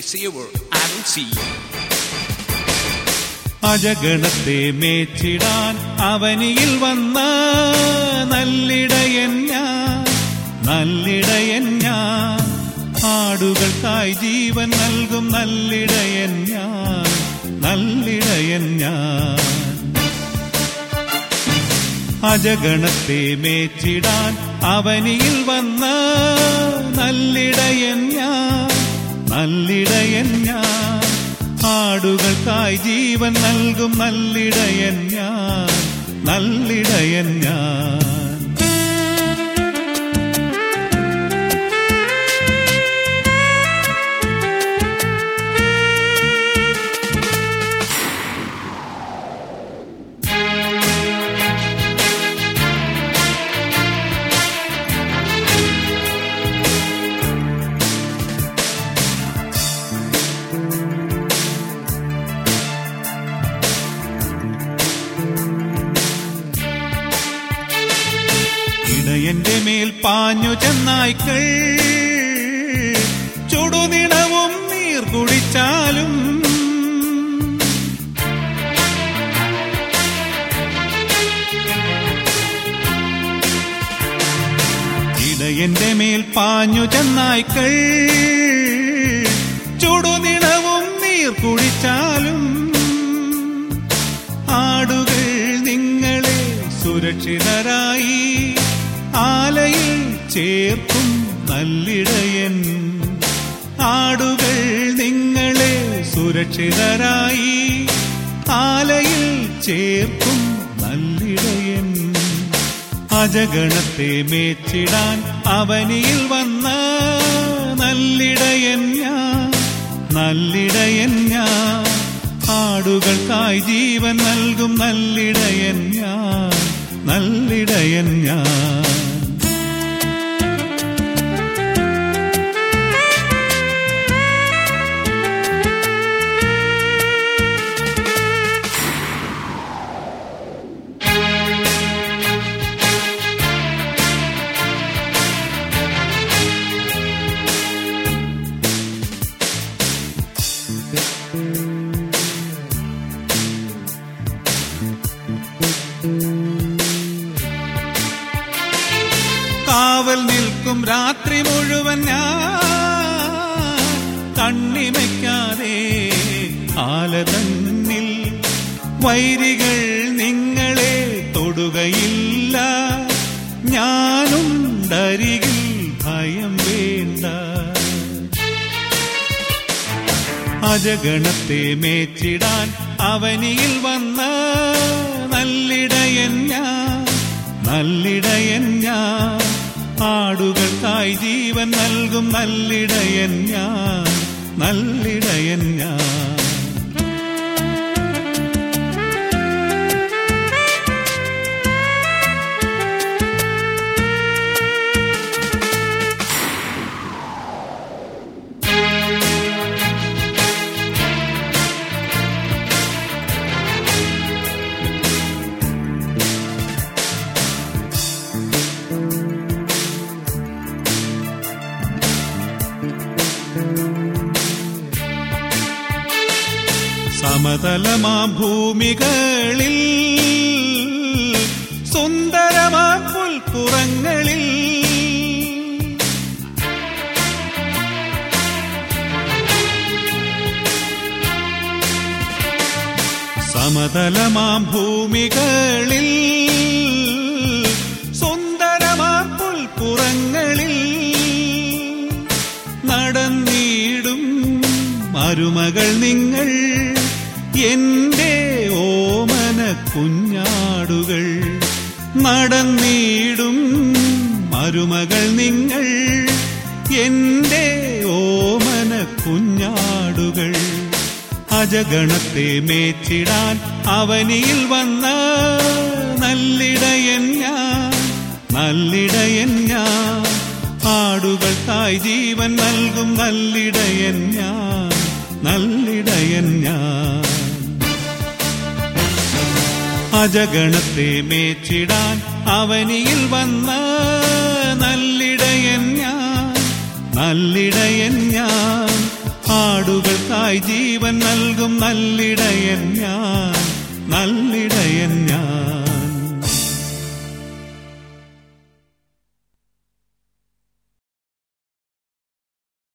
say a word, I don't see. അജഗണത്തെ മേച്ചിടാൻ അവനിയിൽ വന്ന നല്ലിടയൻ ഞാൻ നല്ലിടയൻ ഞാൻ ആടുകൾക്കായി ജീവൻ നൽകും നല്ലിടയൻ ഞാൻ നല്ലിടയൻ ഞാൻ അജഗണത്തെ മേച്ചിടാൻ അവനിയിൽ വന്ന നല്ലിടയൻ ഞാൻ നല്ലിടയൻ ഞാൻ ആടുകൾക്കായി ജീവൻ നൽകും നല്ലിടയൻ ഞാൻ നല്ലിടയൻ ഞാൻ ഇടയന്റെ മേൽ പാഞ്ഞു ചെന്നായ്ക്കൾ ചുടുനിടവും നീർ കുടിച്ചാലും ഇടയന്റെ മേൽ പാഞ്ഞു ചെന്നായ്ക്കൾ ചുടുനിടവും നീർ കുടിച്ചാലും ആടുകൾ നിങ്ങളെ സുരക്ഷിതരായി ആലയിൽ ചേർക്കും നല്ലിടയൻ ആടുകൾ നിങ്ങളെ സുരക്ഷിതരായി ആലയിൽ ചേർക്കും നല്ലിടയൻ അജഗണത്തെ മേച്ചിടാൻ അവനിയിൽ വന്ന നല്ലിടയൻ ഞാൻ നല്ലിടയൻ ഞാൻ ആടുകൾക്കായി ജീവൻ നൽകും നല്ലിടയൻ ഞാൻ നല്ലിടയൻ ഞാൻ കാവൽ നിൽക്കും രാത്രി മുഴുവൻ ഞാൻ കണ്ണിമയ്ക്കാതെ ആലതന്നിൽ വൈരികൾ നിങ്ങളെ തൊടുകയില്ല ഞാനുണ്ടരികിൽ ഭയം വേണ്ട അജഗണത്തെ മേച്ചിടാൻ അവനിയിൽ വന്ന നല്ലിടയൻ ഞാൻ നല്ലിടയൻ ഞാൻ ആടുകൾക്കായി ജീവൻ നൽകും നല്ലിടയൻ ഞാൻ നല്ലിടയൻ ഞാൻ സമതലമാം ഭൂമികളിൽ സുന്ദരമാം പുൽപ്പുറങ്ങളിൽ സമതലമാം ഭൂമികളിൽ സുന്ദരമാം പുൽപ്പുറങ്ങളിൽ നടന്നിടും മരുമകൾ നിങ്ങൾ എന്റെ ഓമന കുഞ്ഞാടുകൾ നടന്നിടും മരുമകൾ നിങ്ങൾ എന്റെ ഓമന കുഞ്ഞാടുകൾ അജഗണത്തെ മേച്ചിടാൻ അവനിയിൽ വന്ന നല്ലിടയൻ ഞാൻ നല്ലിടയൻ ഞാൻ ആടുകൾക്കായി ജീവൻ നൽകും നല്ലിടയൻ ഞാൻ നല്ലിടയൻ ഞാൻ അജഗണത്തെ മേച്ചിടാൻ അവനിയിൽ വന്ന നല്ലിടയൻ ഞാൻ നല്ലിടയൻ ഞാൻ ആടുകൾക്കായി ജീവൻ നൽകും നല്ലിടയൻ ഞാൻ നല്ലിടയൻ ഞാൻ